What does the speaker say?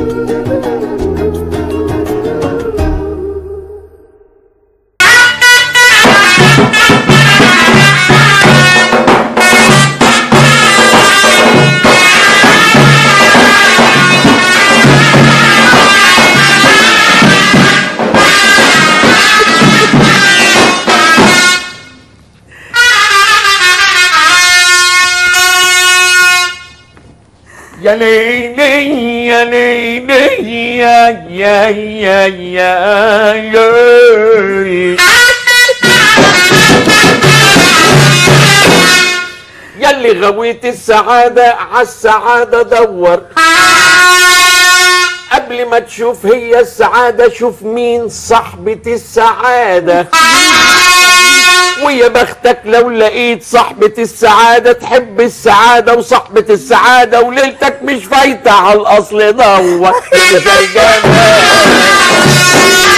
يا ليلي يا ليلي يا يا يا يا يا يلي غويت السعادة عالسعادة دور قبل ما تشوف هي السعادة شوف مين صاحبة السعادة ويا بختك لو لقيت صاحبة السعادة تحب السعادة وصاحبة السعادة وليلتك مش فايتة على الأصل دور زي الجمال